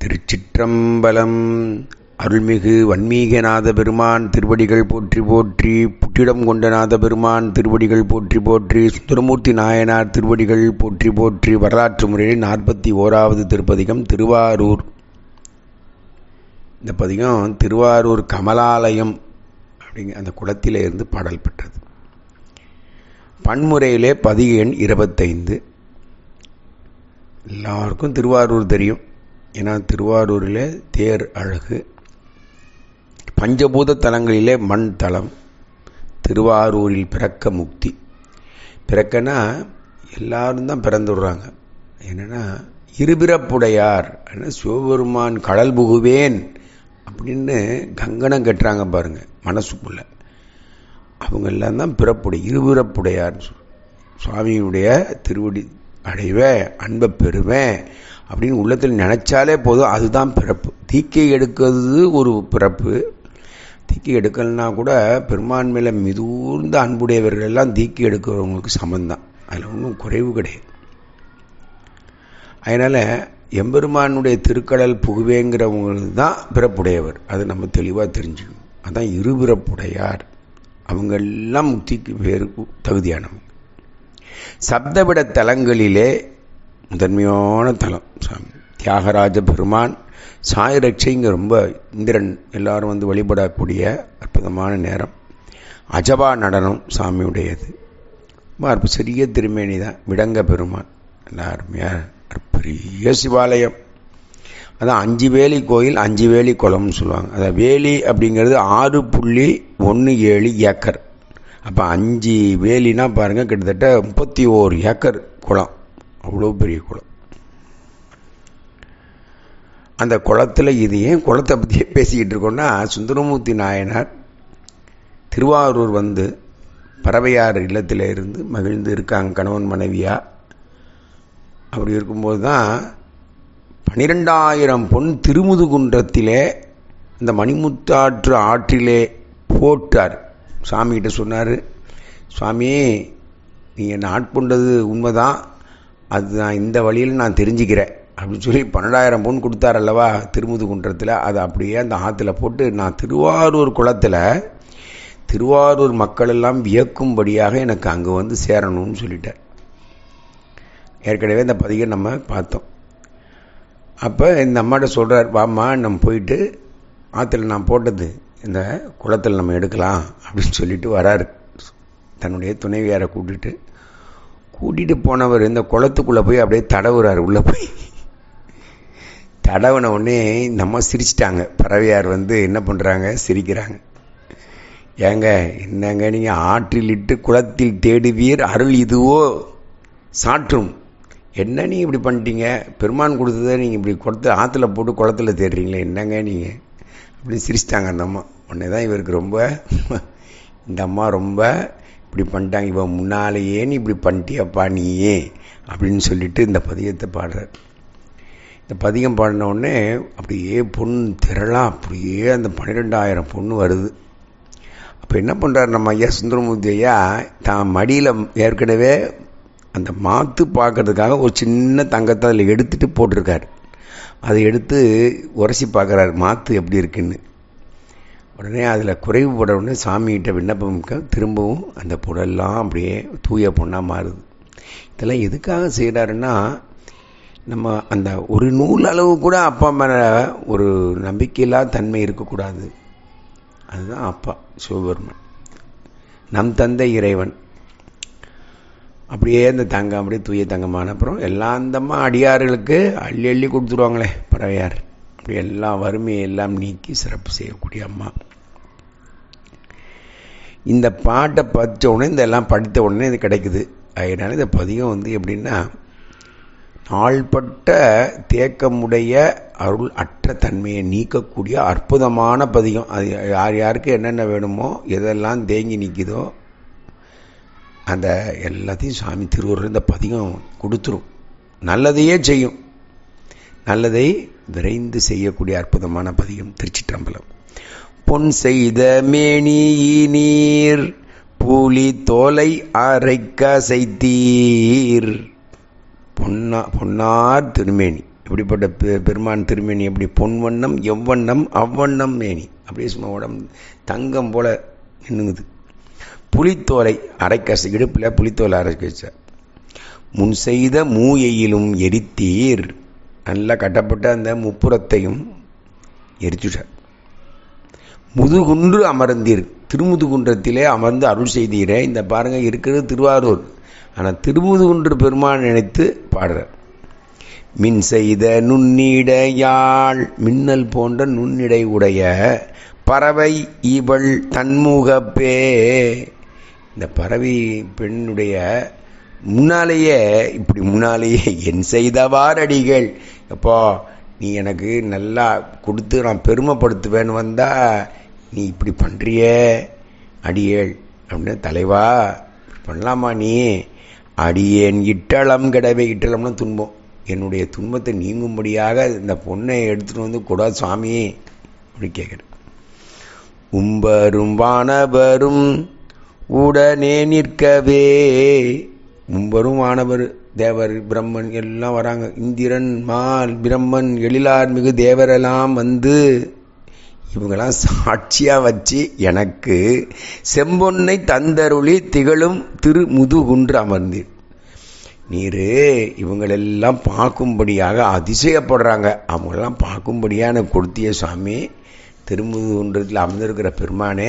திருச்சிற்றம்பலம் அருள்மிகு வன்மீகநாத பெருமான் திருவடிகள் போற்றி போற்றி புற்றிடம் கொண்ட நாத பெருமான் திருவடிகள் போற்றி போற்றி சுந்தரமூர்த்தி நாயனார் திருவடிகள் போற்றி போற்றி வரலாற்று முறையில் நாற்பத்தி ஓராவது திருப்பதிகம் திருவாரூர் இந்த பதிகம் திருவாரூர் கமலாலயம் அப்படிங்க அந்த குளத்திலே இருந்து பாடல் பெற்றது பன்முறையிலே பதிக எண் இருபத்தைந்து எல்லாருக்கும் திருவாரூர் தெரியும் ஏன்னா திருவாரூரில் தேர் அழகு பஞ்சபூத தலங்களிலே மண் தலம் திருவாரூரில் பிறக்க முக்தி பிறக்கனா எல்லாரும் தான் பிறந்துடுறாங்க என்னென்னா இருபிறப்புடையார் சிவபெருமான் கடல் புகுவேன் அப்படின்னு கங்கணம் கட்டுறாங்க பாருங்க மனசுக்குள்ள அவங்க எல்லாம் தான் பிறப்புடைய இருபிறப்புடையார் சுவாமியுடைய திருவடி அடைவேன் அன்பை பெறுவேன் அப்படின்னு உள்ளத்தில் நினைச்சாலே போதும் அதுதான் பிறப்பு தீக்கை எடுக்கிறது ஒரு பிறப்பு தீக்கை எடுக்கலனா கூட பெரும்பான்மையில மிதூர்ந்த அன்புடையவர்கள் எல்லாம் தீக்கை எடுக்கிறவங்களுக்கு சமந்தான் அதில் ஒன்றும் குறைவு கிடையாது அதனால் எம்பெருமானுடைய திருக்கடல் புகுவேங்கிறவங்களுக்கு தான் பிறப்புடையவர் அதை நம்ம தெளிவாக தெரிஞ்சுக்கணும் அதான் இருபிறப்புடையார் அவங்கெல்லாம் முக்திக்கு பேரு தகுதியானவங்க சப்தவிட தலங்களிலே முதன்மையான தலம் சாமி தியாகராஜ பெருமான் சாயரட்சைங்க ரொம்ப இந்திரன் எல்லாரும் வந்து வழிபடக்கூடிய அற்புதமான நேரம் அஜபா நடனம் சாமியுடையது ரொம்ப சிறிய திருமேனி தான் விடங்க பெருமான் நல்லா அருமையாக பெரிய சிவாலயம் அதான் அஞ்சு வேலி கோயில் அஞ்சு வேலி குளம்னு சொல்லுவாங்க அதான் வேலி அப்படிங்கிறது ஆறு புள்ளி ஒன்று ஏழு ஏக்கர் அப்போ அஞ்சு வேலினா பாருங்கள் கிட்டத்தட்ட முப்பத்தி ஓரு ஏக்கர் குளம் அவ்வளோ பெரிய குளம் அந்த குளத்தில் இது ஏன் குளத்தை பற்றியே பேசிக்கிட்டு இருக்கோம்னா சுந்தரமூர்த்தி நாயனார் திருவாரூர் வந்து பறவையார் இல்லத்தில் இருந்து மகிழ்ந்து இருக்காங்க கணவன் மனைவியா அப்படி இருக்கும்போது தான் பனிரெண்டாயிரம் பொன் திருமுதுகுன்றத்திலே இந்த மணிமுத்தாற்று ஆற்றிலே போட்டார் சாமிகிட்ட சொன்னார் சுவாமி நீ என்னை ஆட்கொண்டது உண்மைதான் அது நான் இந்த வழியில் நான் தெரிஞ்சுக்கிறேன் அப்படின்னு சொல்லி பன்னெண்டாயிரம் பொன் கொடுத்தார் அல்லவா திருமுது குன்றத்தில் அதை அப்படியே அந்த ஆற்றுல போட்டு நான் திருவாரூர் குளத்தில் திருவாரூர் மக்கள் எல்லாம் வியக்கும்படியாக எனக்கு அங்கே வந்து சேரணும்னு சொல்லிட்டார் ஏற்கனவே இந்த பதிகை நம்ம பார்த்தோம் அப்போ இந்த அம்மாட்ட சொல்கிறார் வாம்மா நம்ம போயிட்டு ஆற்றுல நான் போட்டது இந்த குளத்தில் நம்ம எடுக்கலாம் அப்படின்னு சொல்லிட்டு வராரு தன்னுடைய துணைவியாரை கூட்டிட்டு கூட்டிகிட்டு போனவர் இந்த குளத்துக்குள்ளே போய் அப்படியே தடவுறாரு உள்ளே போய் தடவுன உடனே நம்ம சிரிச்சிட்டாங்க பறவையார் வந்து என்ன பண்ணுறாங்க சிரிக்கிறாங்க ஏங்க என்னங்க நீங்கள் ஆற்றில் இட்டு குளத்தில் தேடுவீர் அருள் இதுவோ சாற்றும் என்ன நீங்கள் இப்படி பண்ணிட்டீங்க பெருமான் கொடுத்ததை நீங்கள் இப்படி குளத்து ஆற்றுல போட்டு குளத்தில் தேடுறீங்களே என்னங்க நீங்கள் அப்படின்னு சிரிச்சிட்டாங்க அந்த அம்மா உடனே தான் இவருக்கு ரொம்ப இந்த அம்மா ரொம்ப இப்படி பண்ணிட்டாங்க இவன் முன்னாலேயே நீ இப்படி பண்ணிட்டியப்பா நீயே அப்படின்னு சொல்லிட்டு இந்த பதியத்தை பாடுறார் இந்த பதியம் பாடின உடனே அப்படியே பொண்ணு திரளாக அப்படியே அந்த பன்னிரெண்டாயிரம் பொண்ணு வருது அப்போ என்ன பண்ணுறார் நம்ம ஐயா சுந்தரமூர்த்தி ஐயா தான் மடியில் ஏற்கனவே அந்த மாற்று பார்க்கறதுக்காக ஒரு சின்ன தங்கத்தை அதில் எடுத்துகிட்டு போட்டிருக்கார் அதை எடுத்து உரசி பார்க்குறாரு மாற்று எப்படி இருக்குன்னு உடனே அதில் குறைவுபட உடனே சாமிகிட்ட விண்ணப்பம் திரும்பவும் அந்த புடெல்லாம் அப்படியே தூய பொண்ணாக மாறுது இதெல்லாம் எதுக்காக செய்கிறாருன்னா நம்ம அந்த ஒரு நூல் அளவு கூட அப்பா மேலே ஒரு நம்பிக்கையில்லா தன்மை இருக்கக்கூடாது அதுதான் அப்பா சிவபெருமன் நம் தந்தை இறைவன் அப்படியே அந்த தங்கம் அப்படியே தூய தங்கமான அப்புறம் எல்லா அந்தம்மா அடியார்களுக்கு அள்ளி அள்ளி கொடுத்துருவாங்களே பறவையார் அப்படி எல்லா வறுமையை எல்லாம் நீக்கி சிறப்பு செய்யக்கூடிய அம்மா இந்த பாட்டை படித்த உடனே இந்த எல்லாம் படித்த உடனே இது கிடைக்குது அதனால இந்த பதிகம் வந்து எப்படின்னா நாள்பட்ட தேக்கமுடைய அருள் அற்ற தன்மையை நீக்கக்கூடிய அற்புதமான பதிகம் அது யார் யாருக்கு என்னென்ன வேணுமோ எதெல்லாம் தேங்கி நிற்குதோ அந்த எல்லாத்தையும் சாமி திருவுருள் இந்த பதிகம் கொடுத்துரும் நல்லதையே செய்யும் நல்லதை விரைந்து செய்யக்கூடிய அற்புதமான பதிகம் திருச்சிற்றம்பலம் பொன் செய்த மேனி நீர் பூலி தோலை அரைக்க செய்தீர் பொன்னா பொன்னார் திருமேனி இப்படிப்பட்ட பெ- பெருமான் திருமேனி எப்படி பொன் வண்ணம் எவ்வண்ணம் அவ்வண்ணம் மேனி அப்படியே சும்மா உடம்பு தங்கம் போல மின்னுங்குது புலித்தோலை அரைக்கச இடுப்பில் புலித்தோலை அரைக்க வச்சார் முன் செய்த மூயையிலும் எரித்தீர் நல்லா கட்டப்பட்ட அந்த முப்புறத்தையும் எரிச்சுட்டார் முதுகுன்று அமர்ந்தீர் திருமுதுகுன்றத்திலே அமர்ந்து அருள் செய்தீரே இந்த பாருங்க இருக்கிறது திருவாரூர் ஆனால் திருமுதுகுன்று பெருமான் நினைத்து பாடுறார் மின் செய்த நுண்ணிடையாள் மின்னல் போன்ற நுண்ணிடை உடைய பறவை இவள் தன்முகப்பே இந்த பறவை பெண்ணுடைய முன்னாலேயே இப்படி முன்னாலேயே என் செய்தவாறடிகள் அப்போ நீ எனக்கு நல்லா கொடுத்து நான் பெருமைப்படுத்துவேன்னு வந்தா நீ இப்படி பண்றியே அடியேள் அப்படின்னு தலைவா இப்படி பண்ணலாமா நீ அடியேன் இட்டளம் கிடவே இட்டளம்னு துன்பம் என்னுடைய துன்பத்தை நீங்கும்படியாக இந்த பொண்ணை எடுத்துட்டு வந்து கொடா சுவாமி அப்படி கேட்குறேன் உம்பரும் வானவரும் உடனே நிற்கவே உம்பரும் வானவர் தேவர் பிரம்மன் எல்லாம் வராங்க இந்திரன் மால் பிரம்மன் எழிலார் மிகு தேவரெல்லாம் வந்து இவங்கெல்லாம் சாட்சியா வச்சு எனக்கு செம்பொன்னை தந்தருளி திகழும் திரு முதுகுன்று அமர்ந்தீர் நீரு இவங்களெல்லாம் பார்க்கும்படியாக அதிசயப்படுறாங்க அவங்களெல்லாம் பார்க்கும்படியாக எனக்கு கொடுத்திய சுவாமி திருமுதுகுன்றத்தில் அமர்ந்திருக்கிற பெருமானே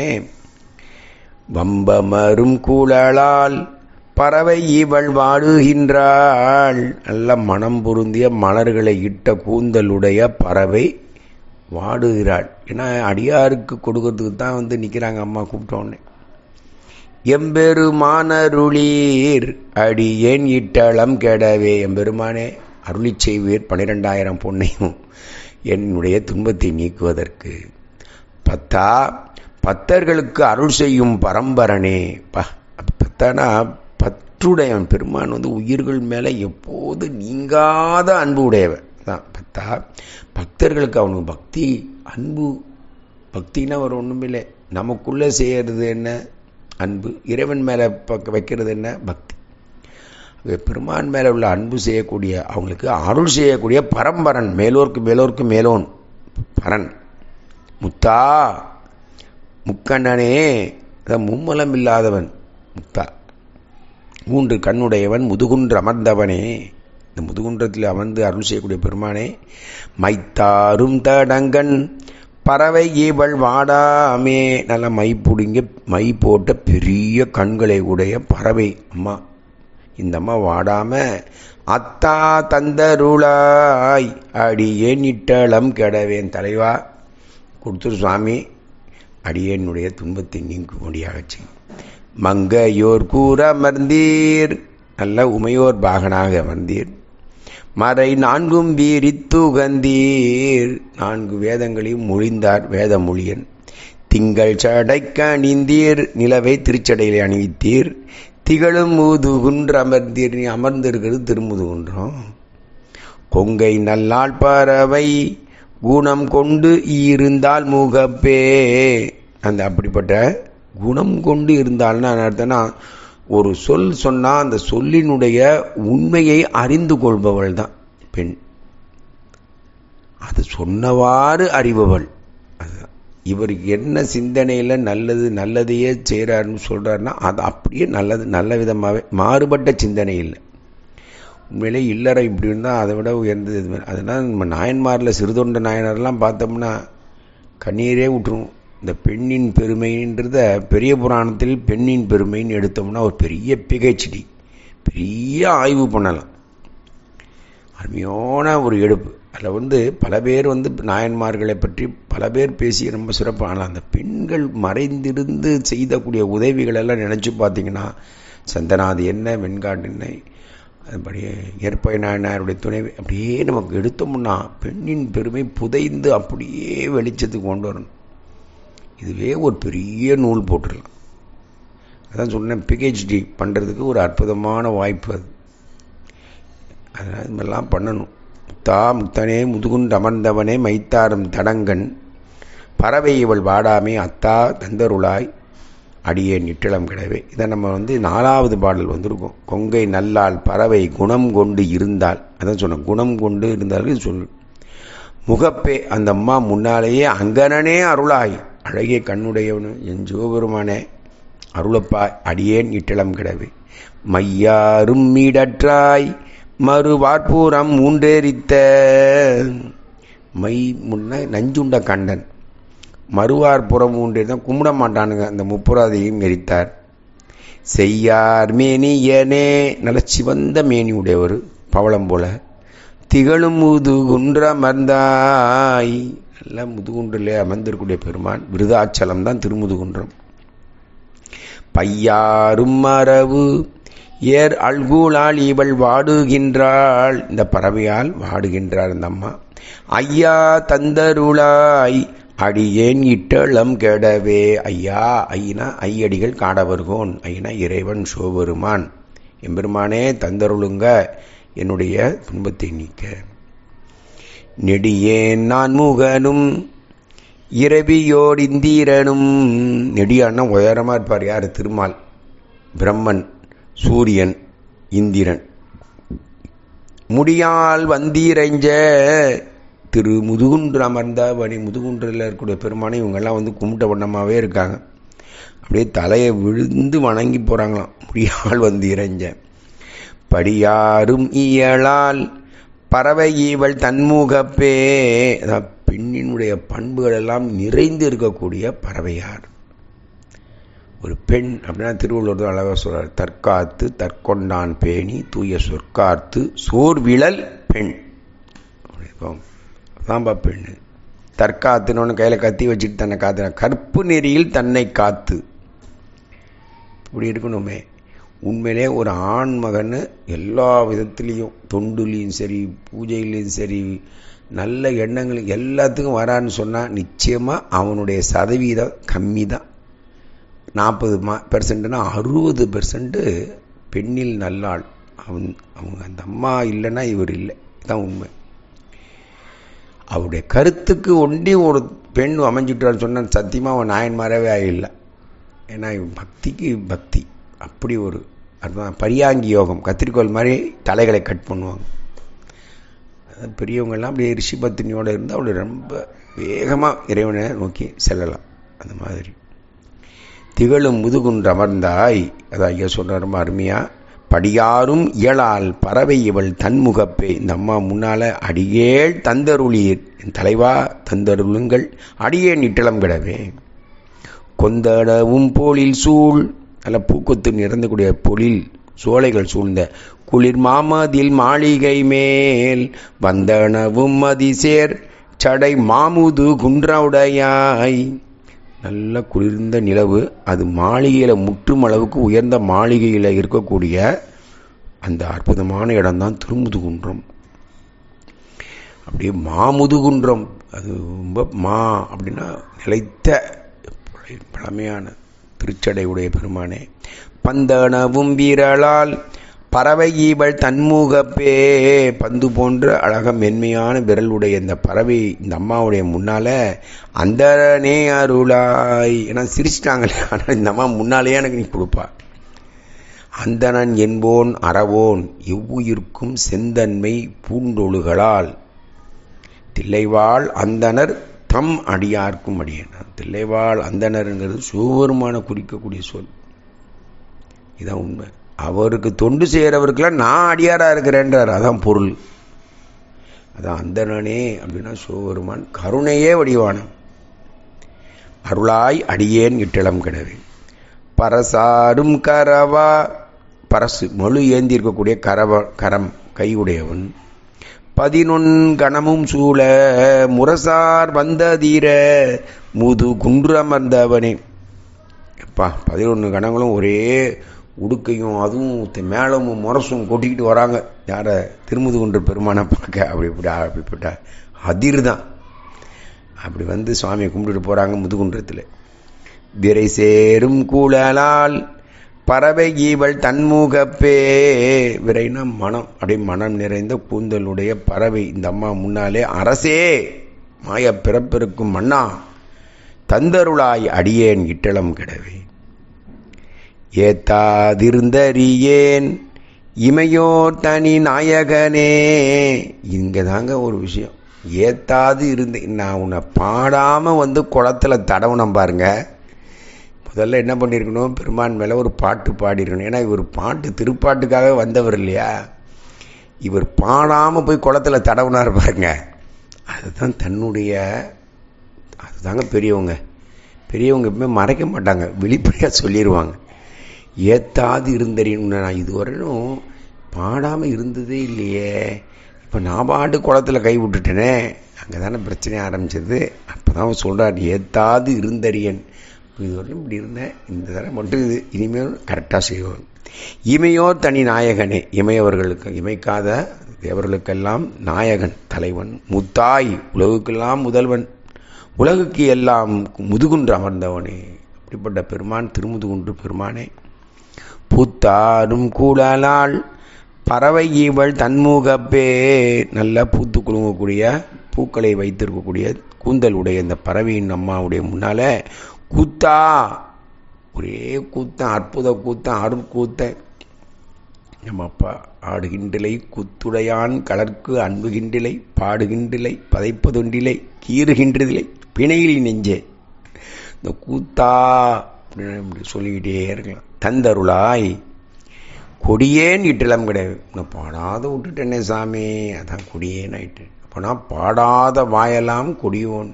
வம்பமரும் கூழலால் பறவை இவள் வாடுகின்றாள் நல்ல மனம் பொருந்திய மலர்களை இட்ட கூந்தலுடைய பறவை வாடுகிறாள் ஏன்னா அடியாருக்கு கொடுக்கறதுக்கு தான் வந்து நிற்கிறாங்க அம்மா கூப்பிட்டோன்னே எம்பெருமானருளீர் அடியேன் இட்டளம் கெடவே எம்பெருமானே அருளி செய்வீர் பனிரெண்டாயிரம் பொன்னையும் என்னுடைய துன்பத்தை நீக்குவதற்கு பத்தா பத்தர்களுக்கு அருள் செய்யும் பரம்பரனே பா பத்தானா பற்றுடையவன் பெருமான் வந்து உயிர்கள் மேலே எப்போது நீங்காத அன்பு உடையவன் தான் பத்தா பக்தர்களுக்கு அவனுக்கு பக்தி அன்பு பக்தின்னா ஒரு ஒன்றுமில்லை நமக்குள்ளே செய்யறது என்ன அன்பு இறைவன் மேலே பக்க வைக்கிறது என்ன பக்தி ஆகவே பெருமான் மேலே உள்ள அன்பு செய்யக்கூடிய அவங்களுக்கு அருள் செய்யக்கூடிய பரம்பரன் மேலோர்க்கு மேலோர்க்கு மேலோன் பரன் முத்தா முக்கண்ணனே அதான் மும்மலம் இல்லாதவன் முத்தா மூன்று கண்ணுடையவன் முதுகுன்று அமர்ந்தவனே இந்த முதுகுன்றத்தில் அமர்ந்து அருள் செய்யக்கூடிய பெருமானே மைத்தாரும் தடங்கன் பறவை இவள் வாடாமே நல்ல மை புடுங்க மை போட்ட பெரிய கண்களை உடைய பறவை அம்மா இந்த அம்மா வாடாம அத்தா தந்தருளாய் அடியேன் இட்டளம் கெடவேன் தலைவா கொடுத்துரு சுவாமி அடியேனுடைய துன்பத்தை நீங்கும்படியாக செய்யும் மங்கையோர் கூற அமர்ந்தீர் நல்ல உமையோர் பாகனாக அமர்ந்தீர் மறை நான்கும் வீரித்துகந்தீர் நான்கு வேதங்களையும் மொழிந்தார் வேத மொழியன் திங்கள் சடைக்க அணிந்தீர் நிலவை திருச்சடையிலே அணிவித்தீர் திகழும் முதுகுன்று அமர்ந்தீர் நீ அமர்ந்திருக்கிறது திருமுதுகுன்றம் கொங்கை நல்லாள் பறவை குணம் கொண்டு இருந்தால் முகப்பே அந்த அப்படிப்பட்ட குணம் கொண்டு இருந்தால்னா அர்த்தம்னா ஒரு சொல் சொன்னால் அந்த சொல்லினுடைய உண்மையை அறிந்து கொள்பவள் தான் பெண் அது சொன்னவாறு அறிபவள் அதுதான் இவருக்கு என்ன சிந்தனையில் நல்லது நல்லதையே செய்கிறாருன்னு சொல்கிறாருன்னா அது அப்படியே நல்லது நல்ல விதமாகவே மாறுபட்ட சிந்தனை இல்லை உண்மையிலே இல்லற இப்படி இருந்தால் அதை விட உயர்ந்தது எதுவுமே அதனால் நம்ம நாயன்மாரில் சிறுதொண்ட நாயனர்லாம் பார்த்தோம்னா கண்ணீரே விட்டுரும் இந்த பெண்ணின் பெருமைன்றத பெரிய புராணத்தில் பெண்ணின் பெருமைன்னு எடுத்தோம்னா ஒரு பெரிய பிகைச்டி பெரிய ஆய்வு பண்ணலாம் அருமையான ஒரு எடுப்பு அதில் வந்து பல பேர் வந்து நாயன்மார்களை பற்றி பல பேர் பேசி ரொம்ப சிறப்பு ஆனால் அந்த பெண்கள் மறைந்திருந்து செய்தக்கூடிய உதவிகள் எல்லாம் நினச்சி பார்த்தீங்கன்னா சந்தனாது என்ன வெண்காடு என்ன அதுபடியே ஏற்பய நாயனாருடைய துணைவி அப்படியே நமக்கு எடுத்தோம்னா பெண்ணின் பெருமை புதைந்து அப்படியே வெளிச்சத்துக்கு கொண்டு வரணும் இதுவே ஒரு பெரிய நூல் போட்டுடலாம் அதான் சொன்னேன் பிஹெச்டி பண்ணுறதுக்கு ஒரு அற்புதமான வாய்ப்பு அது அதனால் இது மாதிரிலாம் பண்ணணும் முத்தா முத்தனே முதுகுண்டு அமர்ந்தவனே மைத்தாரம் தடங்கன் பறவை இவள் வாடாமே அத்தா தந்தருளாய் அடியே நிட்டளம் கிடவே இதை நம்ம வந்து நாலாவது பாடல் வந்திருக்கோம் கொங்கை நல்லால் பறவை குணம் கொண்டு இருந்தால் அதான் சொன்னேன் குணம் கொண்டு இருந்தாலும் சொல்லு முகப்பே அந்த அம்மா முன்னாலேயே அங்கனனே அருளாய் அழகிய கண்ணுடையவனு என் சிவபெருமானே அருளப்பா அடியேன் இட்டளம் கிடவே மையாரும் மீடற்றாய் மறுவார்பூரம் மூன்றேரித்த மை முன்ன நஞ்சுண்ட கண்டன் மறுவார்புறம் மூன்றே தான் கும்பிட மாட்டானுங்க அந்த முப்புராதையும் எரித்தார் செய்யார் மேனியனே நல்ல சிவந்த மேனி உடையவர் பவளம் போல திகழும் முதுகுன்ற அமர்ந்தாய் நல்ல முதுகுன்றிலே அமர்ந்திருக்கூடிய பெருமான் விருதாச்சலம் தான் திருமுதுகுன்றம் பையாரும் மரபு ஏர் அல்கூலால் இவள் வாடுகின்றாள் இந்த பறவையால் வாடுகின்றார் இந்த அம்மா ஐயா தந்தருளாய் அடியேன் இட்டளம் கெடவே ஐயா ஐயனா ஐயடிகள் காடவர்கோன் ஐயனா இறைவன் சோபெருமான் எம்பெருமானே தந்தருளுங்க என்னுடைய துன்பத்தை நீக்க நெடியேன் நான் முகனும் இரவியோடிந்தீரனும் நெடியான்னா உயரமா இருப்பார் யார் திருமால் பிரம்மன் சூரியன் இந்திரன் முடியால் வந்தீரைஞ்ச திரு முதுகுன்று அமர்ந்தவனி முதுகுன்றில் இருக்கக்கூடிய பெருமானை இவங்கெல்லாம் வந்து கும்பிட்ட வண்ணமாகவே இருக்காங்க அப்படியே தலையை விழுந்து வணங்கி போகிறாங்களாம் முடியால் வந்து இறைஞ்ச படியாரும் இயலால் பறவை ஈவள் தன்முகப்பே அதான் பெண்ணினுடைய பண்புகள் எல்லாம் நிறைந்து இருக்கக்கூடிய பறவையார் ஒரு பெண் அப்படின்னா திருவள்ளுவர் தான் அழகாக சொல்றார் தற்காத்து தற்கொண்டான் பேணி தூய சொற்காத்து சோர்விழல் பெண் அதான்பா பெண்ணு தற்காத்துன்னு கையில் கத்தி வச்சுட்டு தன்னை காத்து கற்பு நெறியில் தன்னை காத்து இப்படி இருக்கணுமே உண்மையிலே ஒரு ஆண் மகன் எல்லா விதத்துலேயும் தொண்டுலேயும் சரி பூஜையிலையும் சரி நல்ல எண்ணங்கள் எல்லாத்துக்கும் வரான்னு சொன்னால் நிச்சயமாக அவனுடைய சதவீதம் கம்மி தான் நாற்பது மா பெர்சன்ட்னா அறுபது பெர்சன்ட்டு பெண்ணில் நல்லாள் அவன் அவங்க அந்த அம்மா இல்லைன்னா இவர் இல்லை தான் உண்மை அவருடைய கருத்துக்கு ஒண்டி ஒரு பெண் அமைஞ்சுட்டான்னு சொன்ன சத்தியமாக அவன் நாயன்மாரவே ஆகிடல ஏன்னா பக்திக்கு பக்தி அப்படி ஒரு அதுதான் பரியாங்கி யோகம் கத்திரிக்கோள் மாதிரி தலைகளை கட் பண்ணுவாங்க அதான் பெரியவங்கெல்லாம் அப்படியே ரிஷி பத்தினியோடு இருந்து அவளை ரொம்ப வேகமாக இறைவனை நோக்கி செல்லலாம் அந்த மாதிரி திகழும் முதுகுன்று அமர்ந்தாய் அதான் ஐயா சொல்கிற ரொம்ப அருமையாக படியாரும் இயலால் பறவை இவள் தன்முகப்பே இந்த அம்மா முன்னால் அடியேள் தந்தருளீர் என் தலைவா தந்தருளுங்கள் அடியேன் இட்டளம் கிடவே கொந்தடவும் போலில் சூழ் நல்ல பூக்கொத்து நிறந்தக்கூடிய பொழில் சோலைகள் சூழ்ந்த குளிர் மாமதில் மாளிகை மேல் வந்தனவும் மதிசேர் சடை மாமுது குன்றவுடையாய் நல்ல குளிர்ந்த நிலவு அது மாளிகையில் முற்றும் அளவுக்கு உயர்ந்த மாளிகையில் இருக்கக்கூடிய அந்த அற்புதமான இடம்தான் திருமுதுகுன்றம் அப்படியே மாமுதுகுன்றம் அது ரொம்ப மா அப்படின்னா நிலைத்த பழமையான திருச்சடை உடைய பெருமானே பந்தனவும் வீரலால் பறவை ஈவள் தன்முகப்பே பந்து போன்ற அழக மென்மையான விரலுடைய இந்த பறவை இந்த அம்மாவுடைய முன்னால அந்தனே அருளாய் ஏன்னா சிரிச்சிட்டாங்களே ஆனால் இந்த அம்மா முன்னாலேயே எனக்கு நீ கொடுப்பா அந்தணன் என்போன் அறவோன் எவ்வுயிர்க்கும் செந்தன்மை பூண்டொழுகளால் தில்லைவாள் அந்தனர் தம் அடியார்க்கும் அடியன் தில்லைவாள் அந்தனருங்கிறது சிவபெருமான குறிக்கக்கூடிய சொல் இதான் உண்மை அவருக்கு தொண்டு செய்கிறவருக்கெல்லாம் நான் அடியாராக இருக்கிறேன்றார் அதான் பொருள் அதான் அந்தனனே அப்படின்னா சிவபெருமான் கருணையே வடிவானம் அருளாய் அடியேன் இட்டளம் கிடவே பரசாரும் கரவா பரசு மொழு ஏந்தி இருக்கக்கூடிய கரவ கரம் கையுடையவன் பதினொன் கணமும் சூழ முரசார் வந்ததீர முது குன்று அமர்ந்தவனே அப்பா பதினொன்று கணங்களும் ஒரே உடுக்கையும் அதுவும் மேளமும் முரசும் கொட்டிக்கிட்டு வராங்க யாரை திருமுதுகுன்ற பெருமானை பார்க்க அப்படி இப்படி அப்படிப்பட்ட அதிர் தான் அப்படி வந்து சுவாமியை கும்பிட்டுட்டு போகிறாங்க முதுகுன்றத்தில் விரை சேரும் கூழலால் பறவை ஈவள் தன்முகப்பே விரைனா மனம் அப்படியே மனம் நிறைந்த கூந்தலுடைய பறவை இந்த அம்மா முன்னாலே அரசே மாய பிறப்பிருக்கும் மன்னா தந்தருளாய் அடியேன் இட்டளம் கிடவே ஏத்தாதிருந்தறியேன் இமையோர் தனி நாயகனே இங்கே தாங்க ஒரு விஷயம் ஏத்தாது இருந்து நான் உன்னை பாடாமல் வந்து குளத்துல தடவனம் பாருங்க முதல்ல என்ன பண்ணியிருக்கணும் பெருமான் மேலே ஒரு பாட்டு பாடியிருக்கணும் ஏன்னா இவர் பாட்டு திருப்பாட்டுக்காக வந்தவர் இல்லையா இவர் பாடாமல் போய் குளத்துல தடவுனார் பாருங்க அதுதான் தன்னுடைய அதுதாங்க பெரியவங்க பெரியவங்க எப்பவுமே மறைக்க மாட்டாங்க வெளிப்படையாக சொல்லிடுவாங்க ஏத்தாது இருந்தறியும் நான் இதுவரையும் பாடாமல் இருந்ததே இல்லையே இப்போ நான் பாட்டு குளத்துல கை விட்டுட்டேனே அங்கே தானே பிரச்சனை ஆரம்பிச்சது அப்போ தான் அவர் சொல்கிறார் ஏத்தாது இருந்தறியன் இதுவரையும் இப்படி இருந்தேன் இந்த தடவை மட்டும் இது இனிமேல் கரெக்டாக செய்வோம் இமையோ தனி நாயகனே இமையவர்களுக்கு இமைக்காத தேவர்களுக்கெல்லாம் நாயகன் தலைவன் முத்தாய் உலகுக்கெல்லாம் முதல்வன் உலகுக்கு எல்லாம் முதுகுன்று அமர்ந்தவனே அப்படிப்பட்ட பெருமான் திருமுதுகுன்று பெருமானே பூத்தாரும் கூடலால் பறவை ஈவள் தன்முகப்பே நல்ல பூத்து குலுங்கக்கூடிய பூக்களை வைத்திருக்கக்கூடிய கூந்தல் உடைய இந்த பறவையின் அம்மாவுடைய முன்னால கூத்தா ஒரே கூத்தன் அற்புத கூத்தன் அருட்கூத்தன் நம்ம அப்பா ஆடுகின்றிலை குத்துடையான் கலர்க்கு அன்புகின்றிலை பாடுகின்றிலை பதைப்பதொன்றிலை கீறுகின்றதில்லை பிணையில் நெஞ்சே இந்த கூத்தா அப்படின்னு இப்படி சொல்லிக்கிட்டே இருக்கலாம் தந்தருளாய் கொடியேன் இட்டலம் கிடையாது நான் பாடாத விட்டுட்டேனே சாமி அதான் கொடியேன் ஆயிட்டு அப்போனா பாடாத வாயெல்லாம் கொடியோன்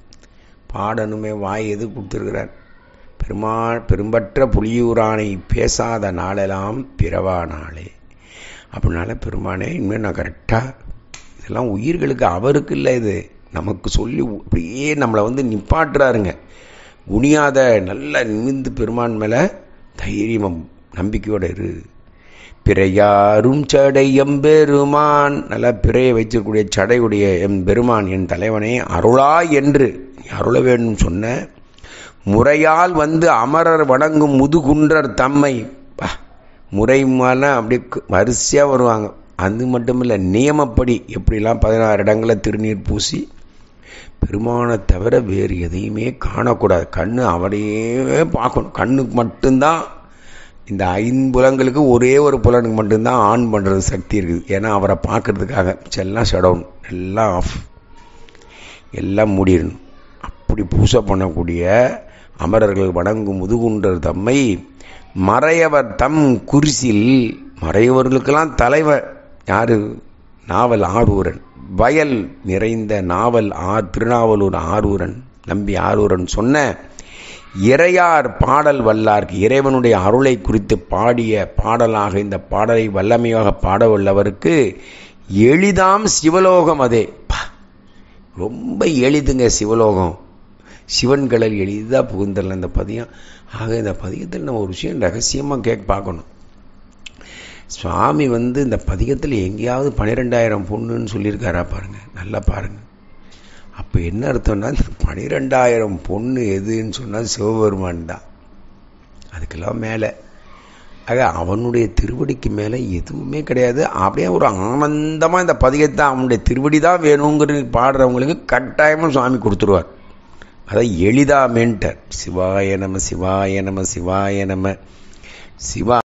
பாடணுமே வாய் எது கொடுத்துருக்கிறார் பெருமா பெரும்பற்ற புலியூரானை பேசாத நாளெல்லாம் பிறவா நாளே அப்படினால பெருமானே இனிமேல் நான் கரெக்டாக இதெல்லாம் உயிர்களுக்கு அவருக்கு இல்லை இது நமக்கு சொல்லி அப்படியே நம்மளை வந்து நிப்பாட்டுறாருங்க குனியாத நல்ல நிமிந்து பெருமான் மேலே தைரியம் நம்பிக்கையோட இரு பிறையாரும் சடை எம்பெருமான் நல்லா பிறையை வைச்சிருக்கக்கூடிய சடையுடைய எம் பெருமான் என் தலைவனே அருளா என்று அருள வேண்டும் சொன்ன முறையால் வந்து அமரர் வணங்கும் முதுகுன்றர் தம்மை முறைமான அப்படி வரிசையாக வருவாங்க அது மட்டும் இல்லை நியமப்படி எப்படிலாம் பதினாறு இடங்களில் திருநீர் பூசி பெருமானை தவிர வேறு எதையுமே காணக்கூடாது கண்ணு அவரையே பார்க்கணும் கண்ணுக்கு மட்டும்தான் இந்த ஐம்புலங்களுக்கு ஒரே ஒரு புலனுக்கு மட்டும்தான் ஆன் பண்ணுறது சக்தி இருக்குது ஏன்னா அவரை பார்க்கறதுக்காக எல்லாம் ஷடவுன் எல்லாம் ஆஃப் எல்லாம் மூடிடணும் அப்படி பூசை பண்ணக்கூடிய அமரர்கள் வணங்கும் முதுகுன்றர் தம்மை மறையவர் தம் குரிசில் மறையவர்களுக்கெல்லாம் தலைவர் யாரு நாவல் ஆரூரன் வயல் நிறைந்த நாவல் ஆர் திருநாவலூர் ஆரூரன் நம்பி ஆரூரன் சொன்ன இறையார் பாடல் வல்லார்க்கு இறைவனுடைய அருளை குறித்து பாடிய பாடலாக இந்த பாடலை வல்லமையாக பாட வல்லவருக்கு எளிதாம் சிவலோகம் அதே ரொம்ப எளிதுங்க சிவலோகம் சிவன் கடல் எளிதாக புகுந்தல் இந்த பதியம் ஆக இந்த பதியத்தில் நம்ம ஒரு விஷயம் ரகசியமாக கேட்க பார்க்கணும் சுவாமி வந்து இந்த பதிகத்தில் எங்கேயாவது பன்னிரெண்டாயிரம் பொண்ணுன்னு சொல்லியிருக்காரா பாருங்க நல்லா பாருங்க அப்போ என்ன அர்த்தம்னா இந்த பனிரெண்டாயிரம் பொண்ணு எதுன்னு சொன்னால் சிவபெருமான் தான் அதுக்கெல்லாம் மேலே ஆக அவனுடைய திருவடிக்கு மேலே எதுவுமே கிடையாது அப்படியே ஒரு ஆனந்தமாக இந்த பதிகத்தை அவனுடைய திருவடி தான் வேணுங்கிறது பாடுறவங்களுக்கு கட்டாயமாக சுவாமி கொடுத்துருவார் அதை எளிதா மென்டர் சிவாய நம சிவாய நம சிவாய நம சிவா